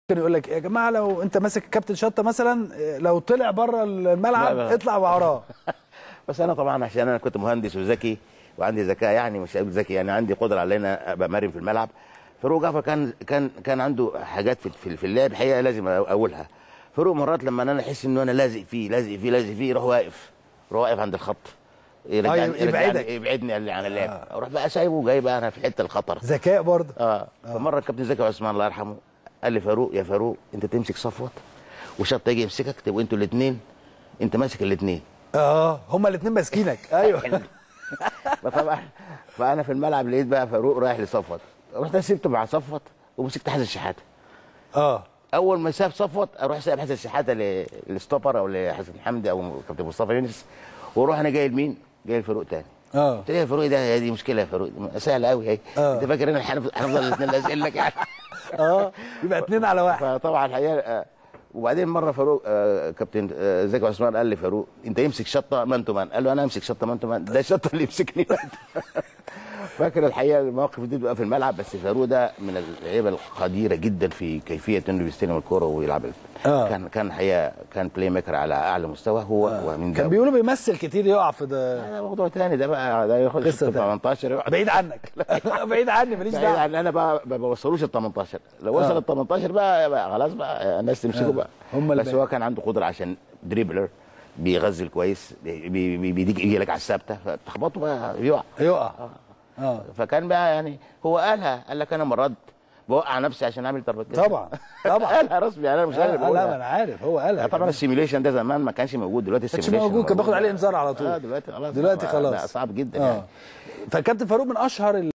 ممكن يقول لك يا جماعه لو انت ماسك كابتن شطه مثلا لو طلع بره الملعب لا، لا. اطلع وراه بس انا طبعا عشان انا كنت مهندس وذكي وعندي ذكاء يعني مش هقول ذكي يعني عندي قدره على ان أنا ابقى مرن في الملعب فاروق جعفر كان كان كان عنده حاجات في في- في اللعب الحقيقه لازم اقولها فاروق مرات لما انا احس ان انا لازق فيه لازق فيه لازق فيه يروح واقف يروح واقف عند الخط يرجعني- يبعدك. يرجعني- يبعدني عن اللعب اروح بقى سايبه جاي بقى انا في حته الخطر ذكاء برضه اه فمره الكابتن زكي عثمان الله يرحمه قال لي فاروق يا فاروق انت تمسك صفوت وشطه يجي يمسكك تبقوا انتوا الاثنين انت ماسك الاثنين اه هما الاثنين ماسكينك ايوه فطبعا فانا في الملعب لقيت بقى فاروق رايح لصفوت رحت سبته مع صفوت ومسكت حسن الشحاته اه اول ما ساب صفوت اروح سايب حسن الشحاته ل- للستوبر او لحسن حمدي او كابتن مصطفى يونس واروح انا جاي لمين؟ جاي لفاروق تاني اه قلت له يا فاروق ده هي دي مشكله يا فاروق سهله قوي هي آه. انت فاكر ان احنا هنفضل الاثنين لازقين لك يعني اه يبقى اثنين على واحد فطبعا الحقيقه آه، وبعدين مره فاروق آه، كابتن آه، زكي عثمان قال لي فاروق انت يمسك شطه مان تو مان قال له انا امسك شطه مان تو مان ده شطه اللي يمسكني مان تو مان. فاكر الحقيقه المواقف دي بتبقى في الملعب بس فاروق ده من اللعيبه القديره جدا في كيفيه انه يستلم الكره ويلعب آه. كان كان الحقيقه كان بلاي ميكر على اعلى مستوى هو ومن كان ده بيقولوا بيمثل كتير يقع في ده ده موضوع تاني ده بقى ده ياخد قصة شوط تانية. 18 يقعد بعيد عنك بعيد عني ماليش بعيد دعوه عن انا بقى ما بوصلوش ال 18 لو وصل ال 18 بقى, بقى خلاص بقى الناس تمسكه آه. بقى هم اللي بس بقى. هو كان عنده قدره عشان دريبلر بيغزل كويس بي- بي- بي- بيديك يجي لك على الثابته فتخبطه بقى يقع يقع اه فكان بقى يعني هو قالها قال لك انا مرات بوقع نفسي عشان اعمل ضربه جزاء طبعا طبعا قالها رسمي يعني انا مش انا اللي آه، لا ما بقولها انا عارف هو قالها طبعا السيميوليشن ده زمان ما كانش موجود دلوقتي كانش السيميوليشن موجود كان باخد عليه انذار على طول اه دلوقتي خلاص دلوقتي بقى- خلاص بقى صعب جدا اه يعني فالكابتن فاروق من اشهر